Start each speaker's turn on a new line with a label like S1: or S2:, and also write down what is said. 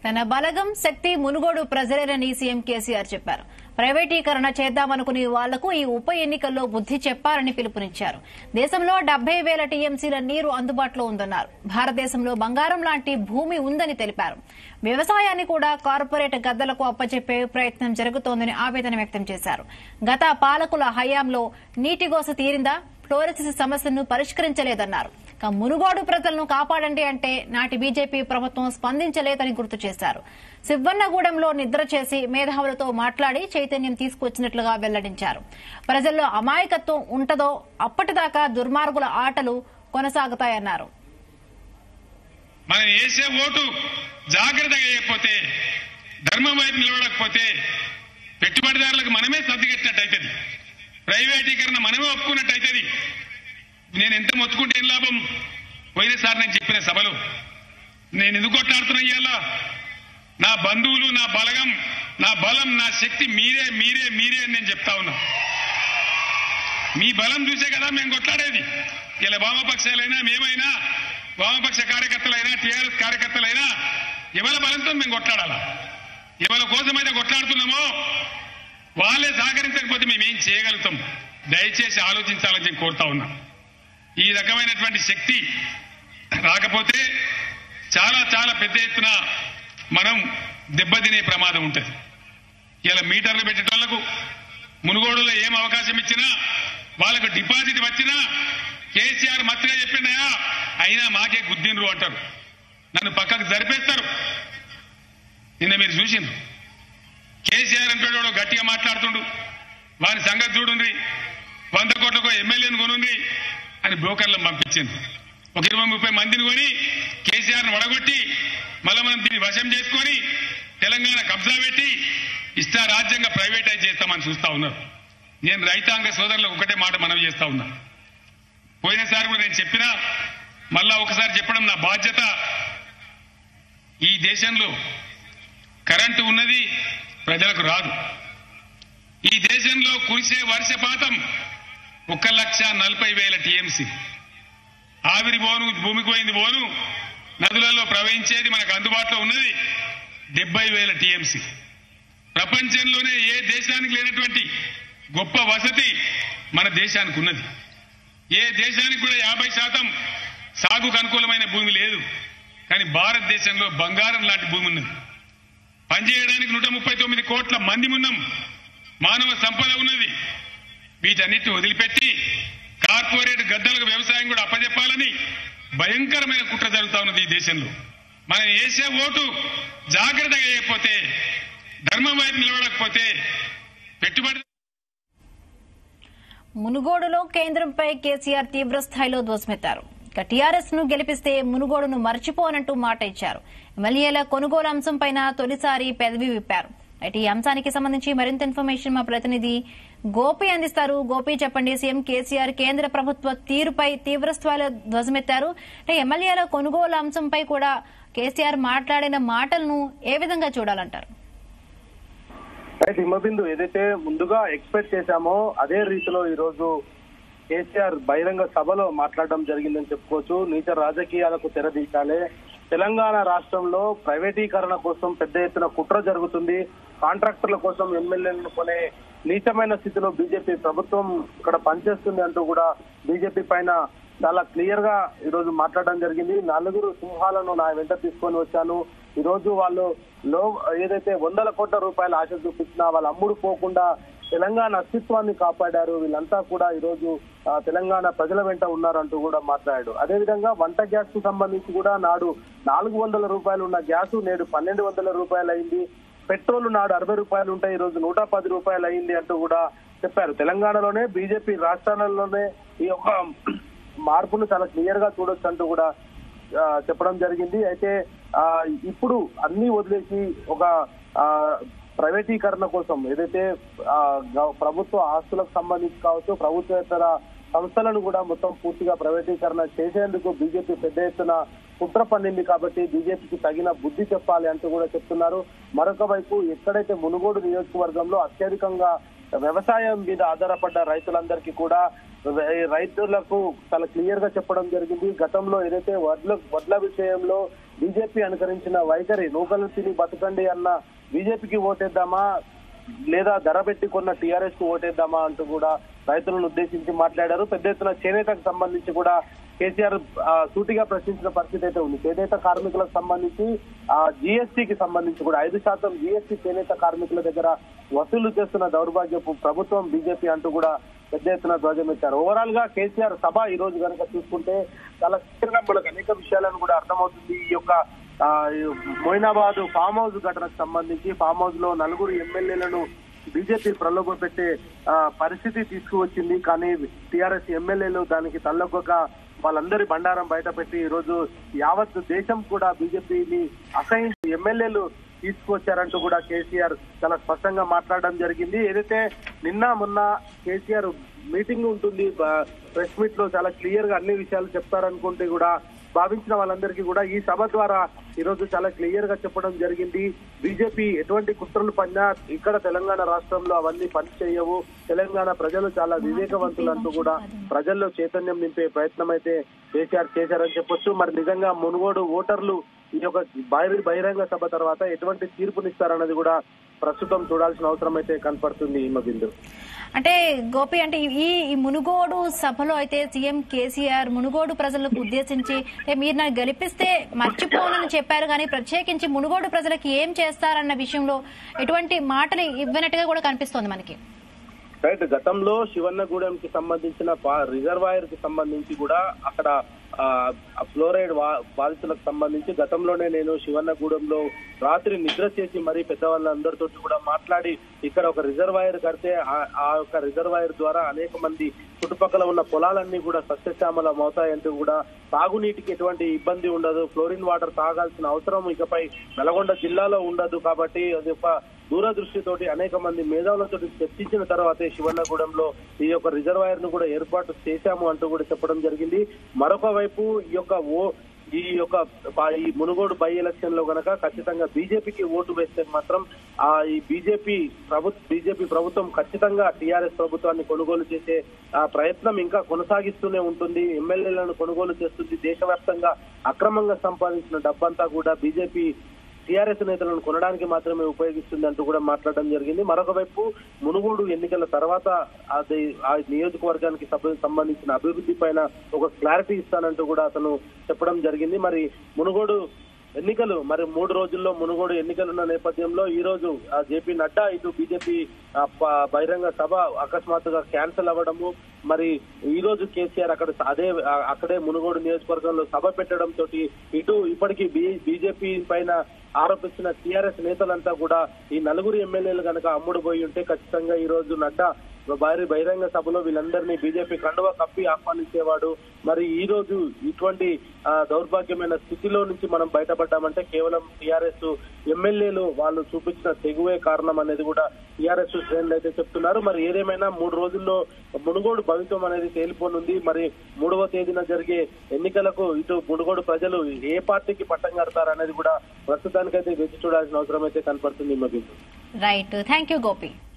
S1: తన బలగం శక్తి మునుగోడు ప్రజలేనని సీఎం కేసీఆర్ చెప్పారు ప్రైవేటీకరణ చేద్దామనుకునే వాళ్లకు ఈ ఉప ఎన్నికల్లో బుద్ది చెప్పాలని పిలుపునిచ్చారు దేశంలో డెబ్బై వేల టీఎంసీల నీరు అందుబాటులో ఉందన్నారు భారతదేశంలో బంగారం లాంటి భూమి ఉందని తెలిపారు వ్యవసాయాన్ని కూడా కార్పొరేట్ గద్దలకు అప్పచెప్పే ప్రయత్నం జరుగుతోందని ఆవేదన వ్యక్తం చేశారు గత పాలకుల హయాంలో నీటిగోస తీరిందా ఫ్లోరసిస్ సమస్యను పరిష్కరించలేదన్నారు ఇక మునుగోడు ప్రజలను కాపాడండి అంటే నాటి బీజేపీ ప్రభుత్వం స్పందించలేదని గుర్తు చేశారు సివ్వన్నగూడెంలో నిద్ర చేసి మేధావులతో మాట్లాడి చైతన్యం తీసుకొచ్చినట్లుగా వెల్లడించారు ప్రజల్లో అమాయకత్వం ఉంటదో అప్పటిదాకా దుర్మార్గుల ఆటలు కొనసాగుతాయన్నారు
S2: మనం వేసే ఓటు జాగ్రత్తగా వేయకపోతే ధర్మం వైపు నిలబడకపోతే పెట్టుబడిదారులకు మనమే సర్దిగట్టినట్టు అవుతుంది ప్రైవేటీకరణ మనమే ఒప్పుకున్నట్టు అవుతుంది నేను ఎంత మొత్తుకుంటే ఏం లాభం పోయినసారి నేను చెప్పిన సభలో నేను ఎందుకు కొట్లాడుతున్నా ఇవాళ నా బంధువులు నా బలగం నా బలం నా శక్తి మీరే మీరే మీరే అని నేను చెప్తా ఉన్నా మీ బలం చూసే కదా మేము కొట్లాడేది ఇలా వామపక్షాలైనా మేమైనా వామపక్ష కార్యకర్తలైనా టీఆర్ఎస్ కార్యకర్తలైనా ఎవరి బలంతో మేము కొట్లాడాలా ఎవరి కోసమైతే కొట్లాడుతున్నామో వాళ్ళే సహకరించకపోతే మేము ఏం చేయగలుగుతాం దయచేసి ఆలోచించాలని నేను కోరుతా ఉన్నా ఈ రకమైనటువంటి శక్తి రాకపోతే చాలా చాలా పెద్ద ఎత్తున మనం దెబ్బతినే ప్రమాదం ఉంటుంది ఇలా మీటర్లు పెట్టేటోళ్లకు మునుగోడులో ఏం అవకాశం ఇచ్చినా వాళ్ళకు డిపాజిట్ వచ్చినా కేసీఆర్ మత్తుగా చెప్పిండయా అయినా మాకే గుద్దిండ్రు అంటారు నన్ను పక్కకు జరిపేస్తారు నిన్న మీరు చూసిండ్రు కేసీఆర్ అంటాడు గట్టిగా మాట్లాడుతుండు వారి సంగతి చూడుండ్రి వంద కోట్లకు ఎమ్మెల్యేను కొనుంది అని బ్రోకర్లను పంపించింది ఒక ఇరవై ముప్పై మందిని కొని కేసీఆర్ ను వడగొట్టి మళ్ళీ మనం దీన్ని వశం చేసుకొని తెలంగాణ కబ్జా పెట్టి ఇష్టా రాజ్యంగా ప్రైవేటైజ్ చేస్తామని చూస్తా ఉన్నారు నేను రైతాంగ సోదరులకు ఒకటే మాట మనవి చేస్తా ఉన్నా పోయినసారి కూడా నేను చెప్పినా మళ్ళా ఒకసారి చెప్పడం నా బాధ్యత ఈ దేశంలో కరెంటు ఉన్నది ప్రజలకు రాదు ఈ దేశంలో కురిసే వర్షపాతం ఒక లక్ష నలభై వేల టీఎంసీ ఆవిరి బోను భూమికి పోయింది బోను నదులలో ప్రవహించేది మనకు అందుబాటులో ఉన్నది డెబ్బై వేల టీఎంసీ ప్రపంచంలోనే ఏ దేశానికి లేనటువంటి గొప్ప వసతి మన దేశానికి ఉన్నది ఏ దేశానికి కూడా యాభై శాతం సాగుకు అనుకూలమైన భూమి లేదు కానీ భారతదేశంలో బంగారం లాంటి భూమి ఉన్నది పనిచేయడానికి నూట ముప్పై తొమ్మిది కోట్ల మంది ఉన్నాం మానవ సంపద ఉన్నది వీటన్నిటిని వదిలిపెట్టి కార్పొరేట్ గద్దలకు వ్యవసాయం కూడా అప్పజెప్పాలని భయంకరమైన కుట్ర జరుగుతా ఉన్నది ఈ దేశంలో మనం వేసే ఓటు జాగ్రత్తగా వేయకపోతే ధర్మం వైపు నిలబడకపోతే పెట్టుబడి
S1: మునుగోడులో కేంద్రంపై కేసీఆర్ తీవ్ర స్థాయిలో ధ్వసమెత్తారు ఇక టీఆర్ఎస్ ను గెలిపిస్తే మునుగోడును మర్చిపోనంటూ మాట ఇచ్చారు ఎమ్మెల్యేల కొనుగోలు అంశంపైన తొలిసారి పెదవి విప్పారు అయితే ఈ అంశానికి సంబంధించి మరింత ఇన్ఫర్మేషన్ మా ప్రతినిధి గోపి అందిస్తారు గోపి చెప్పండి సీఎం కేసీఆర్ కేంద్ర ప్రభుత్వ తీరుపై తీవ్ర స్థాయిలో ధ్వజమెత్తారు అంటే ఎమ్మెల్యేల కొనుగోలు అంశంపై కూడా కేసీఆర్ మాట్లాడిన మాటలను ఏ విధంగా చూడాలంటారు
S3: రైట్ హిమబిందు ఏదైతే ముందుగా ఎక్స్పెక్ట్ చేశామో అదే రీతిలో ఈ రోజు కేసీఆర్ బహిరంగ సభలో మాట్లాడడం జరిగిందని చెప్పుకోవచ్చు నీచ రాజకీయాలకు తెరదీశాలే తెలంగాణ రాష్ట్రంలో ప్రైవేటీకరణ కోసం పెద్ద ఎత్తున కుట్ర జరుగుతుంది కాంట్రాక్టర్ల కోసం ఎమ్మెల్యేలను కొనే నీచమైన స్థితిలో బీజేపీ ప్రభుత్వం ఇక్కడ పనిచేస్తుంది అంటూ కూడా బీజేపీ పైన చాలా క్లియర్ గా ఈ రోజు మాట్లాడడం జరిగింది నలుగురు సింహాలను నా వెంట తీసుకొని వచ్చాను ఈ రోజు వాళ్ళు లో ఏదైతే వందల కోట్ల రూపాయల ఆశ చూపించినా వాళ్ళు అమ్ముడు పోకుండా తెలంగాణ అస్తిత్వాన్ని కాపాడారు వీళ్ళంతా కూడా ఈ రోజు ఆ, తెలంగాణ ప్రజల వెంట ఉన్నారంటూ కూడా మాట్లాడాడు అదేవిధంగా వంట గ్యాస్ కు సంబంధించి కూడా నాడు నాలుగు వందల రూపాయలు ఉన్న గ్యాస్ నేడు పన్నెండు వందల రూపాయలు అయింది పెట్రోల్ నాడు అరవై రూపాయలు ఉంటాయి ఈ రోజు నూట పది రూపాయలు అయింది అంటూ కూడా చెప్పారు తెలంగాణలోనే బీజేపీ రాష్ట్రాలలోనే ఈ యొక్క మార్పును చాలా క్లియర్ గా చూడొచ్చు అంటూ కూడా ఆ, చెప్పడం జరిగింది అయితే ఆ ఇప్పుడు అన్ని వదిలేసి ఒక ఆ ప్రైవేటీకరణ కోసం ఏదైతే ఆ, గవ- ప్రభుత్వ ఆస్తులకు సంబంధించి కావచ్చు ప్రభుత్వేతర సంస్థలను కూడా మొత్తం పూర్తిగా ప్రైవేటీకరణ చేసేందుకు బీజేపీ పెద్ద ఎత్తున కుట్ర పన్నింది కాబట్టి బీజేపీకి తగిన బుద్ధి చెప్పాలి అంటూ కూడా చెప్తున్నారు మరొక వైపు ఎక్కడైతే మునుగోడు నియోజకవర్గంలో అత్యధికంగా వ్యవసాయం మీద ఆధారపడ్డ రైతులందరికీ కూడా రై- రైతులకు చాలా క్లియర్ గా చెప్పడం జరిగింది గతంలో ఏదైతే వడ్ల వడ్ల విషయంలో బీజేపీ అనుకరించిన వైఖరి నూకలు తిని బతకండి అన్న బీజేపీకి ఓటేద్దామా లేదా ధర పెట్టి కొన్న టీఆర్ఎస్ కు ఓటేద్దామా అంటూ కూడా రైతులను ఉద్దేశించి మాట్లాడారు పెద్ద ఎత్తున చేనేతకు సంబంధించి కూడా కేసీఆర్ ఆ, సూటిగా ప్రశ్నించిన పరిస్థితి అయితే ఉంది చేనేత కార్మికులకు సంబంధించి ఆ జిఎస్టీకి సంబంధించి కూడా ఐదు శాతం జిఎస్టీ చేనేత కార్మికుల దగ్గర వసూలు చేస్తున్న దౌర్భాగ్యపు ప్రభుత్వం బీజేపీ అంటూ కూడా పెద్ద ఎత్తున ధ్వజమెత్తారు ఓవరాల్ గా కేసీఆర్ సభ ఈ రోజు కనుక చూసుకుంటే చాలా క్లియర్గా మనకు అనేక విషయాలను కూడా అర్థమవుతుంది ఈ యొక్క ఆ, ఈ మొయినాబాద్ ఫామ్ హౌస్ ఘటనకు సంబంధించి ఫామ్ హౌస్ లో నలుగురు ఎమ్మెల్యేలను బీజేపీ ప్రలోభ పెట్టే ఆ, పరిస్థితి తీసుకువచ్చింది కానీ టీఆర్ఎస్ ఎమ్మెల్యేలు దానికి తల్లొగ్గక వాళ్ళందరి బండారం బయట పెట్టి ఈ రోజు యావత్ దేశం కూడా బీజేపీని అసహించి ఎమ్మెల్యేలు తీసుకొచ్చారంటూ కూడా కేసీఆర్ చాలా స్పష్టంగా మాట్లాడడం జరిగింది ఏదైతే నిన్న మొన్న కేసీఆర్ మీటింగ్ ఉంటుంది ప్రెస్ మీట్ లో చాలా క్లియర్ గా అన్ని విషయాలు చెప్తారనుకుంటే కూడా భావించిన వాళ్ళందరికీ కూడా ఈ సభ ద్వారా ఈ రోజు చాలా క్లియర్ గా చెప్పడం జరిగింది బీజేపీ ఎటువంటి కుట్రలు పడినా ఇక్కడ తెలంగాణ రాష్ట్రంలో అవన్నీ పని చేయవు తెలంగాణ ప్రజలు చాలా వివేకవంతులు అంటూ కూడా ప్రజల్లో చైతన్యం నింపే ప్రయత్నం అయితే కేసీఆర్ చేశారని చెప్పొచ్చు మరి నిజంగా మునుగోడు ఓటర్లు ఈ యొక్క బహిర్- బహిరంగ సభ తర్వాత ఎటువంటి తీర్పునిస్తారన్నది కూడా ప్రస్తుతం చూడాల్సిన అవసరం అయితే కనపడుతుంది ఈ బిందు
S1: అంటే గోపి అంటే ఈ ఈ మునుగోడు సభలో అయితే సీఎం కేసీఆర్ మునుగోడు ప్రజలకు ఉద్దేశించి అంటే మీరు నాకు గెలిపిస్తే మర్చిపోనని చెప్పారు కానీ ప్రత్యేకించి మునుగోడు ప్రజలకు ఏం చేస్తారన్న విషయంలో ఎటువంటి మాటలు ఇవ్వనట్టుగా కూడా కనిపిస్తోంది మనకి
S3: రైట్ గతంలో శివన్నగూడెం కి సంబంధించిన పా- రిజర్వాయర్ కి సంబంధించి కూడా అక్కడ ఆ, ఆ ఫ్లోరైడ్ వా- బాధితులకు సంబంధించి గతంలోనే నేను శివన్నగూడెంలో రాత్రి నిద్ర చేసి మరీ పెద్దవాళ్ళందరితో కూడా మాట్లాడి ఇక్కడ ఒక రిజర్వాయర్ కడితే ఆ- ఆ యొక్క రిజర్వాయర్ ద్వారా అనేక మంది చుట్టుపక్కల ఉన్న పొలాలన్నీ కూడా సస్యశ్యామలం అవుతాయంటూ కూడా తాగునీటికి ఎటువంటి ఇబ్బంది ఉండదు ఫ్లోరిన్ వాటర్ తాగాల్సిన అవసరం ఇకపై నల్గొండ జిల్లాలో ఉండదు కాబట్టి అది ఒక దూరదృష్టితోటి అనేక మంది మేధావులతో చర్చించిన తర్వాతే శివన్నగూడెంలో ఈ యొక్క రిజర్వాయర్ ను కూడా ఏర్పాటు చేశాము అంటూ కూడా చెప్పడం జరిగింది మరొక వైపు ఈ యొక్క ఓ ఈ యొక్క పా- ఈ మునుగోడు బై ఎలక్షన్ లో గనక ఖచ్చితంగా బీజేపీకి ఓటు వేస్తే మాత్రం ఆ ఈ బీజేపీ ప్రభుత్వ బీజేపీ ప్రభుత్వం ఖచ్చితంగా టీఆర్ఎస్ ప్రభుత్వాన్ని కొనుగోలు చేసే ఆ ప్రయత్నం ఇంకా కొనసాగిస్తూనే ఉంటుంది ఎమ్మెల్యేలను కొనుగోలు చేస్తుంది దేశవ్యాప్తంగా అక్రమంగా సంపాదించిన డబ్బంతా కూడా బీజేపీ టీఆర్ఎస్ నేతలను కొనడానికి మాత్రమే ఉపయోగిస్తుంది అంటూ కూడా మాట్లాడడం జరిగింది మరొక వైపు మునుగోడు ఎన్నికల తర్వాత అది ఆ నియోజకవర్గానికి సభ- సంబంధించిన అభివృద్ధి పైన ఒక క్లారిటీ ఇస్తానంటూ కూడా అతను చెప్పడం జరిగింది మరి మునుగోడు ఎన్నికలు మరి మూడు రోజుల్లో మునుగోడు ఎన్నికలున్న నేపథ్యంలో ఈ రోజు ఆ జేపీ నడ్డా ఇటు బీజేపీ ఆ, ప- బహిరంగ సభ అకస్మాత్తుగా క్యాన్సిల్ అవ్వడము మరి ఈ రోజు కేసీఆర్ అక్కడ అదే ఆ, అక్కడే మునుగోడు నియోజకవర్గంలో సభ పెట్టడం తోటి ఇటు ఇప్పటికీ బీజేపీ పైన ఆరోపిస్తున్న టీఆర్ఎస్ నేతలంతా కూడా ఈ నలుగురు ఎమ్మెల్యేలు కనుక అమ్ముడు పోయి ఉంటే ఖచ్చితంగా ఈ రోజు నడ్డా భారీ బహిరంగ సభలో వీళ్ళందరినీ బీజేపీ కండువా కప్పి ఆహ్వానించేవాడు మరి ఈ రోజు ఇటువంటి ఆ, దౌర్భాగ్యమైన స్థితిలో నుంచి మనం బయటపడ్డామంటే కేవలం టీఆర్ఎస్ ఎమ్మెల్యేలు వాళ్ళు చూపించిన తెగువే కారణం అనేది కూడా టీఆర్ఎస్ శ్రేణులు అయితే చెప్తున్నారు మరి ఏదేమైనా మూడు రోజుల్లో మునుగోడు భవిత్వం అనేది తేలిపోనుంది మరి మూడవ తేదీన జరిగే ఎన్నికలకు ఇటు మునుగోడు ప్రజలు ఏ పార్టీకి పట్టం కడతారు అనేది కూడా ప్రస్తుతానికైతే వేచి చూడాల్సిన అవసరం అయితే కనపడుతుంది మగింపు
S1: రైట్ థ్యాంక్ యూ గోపి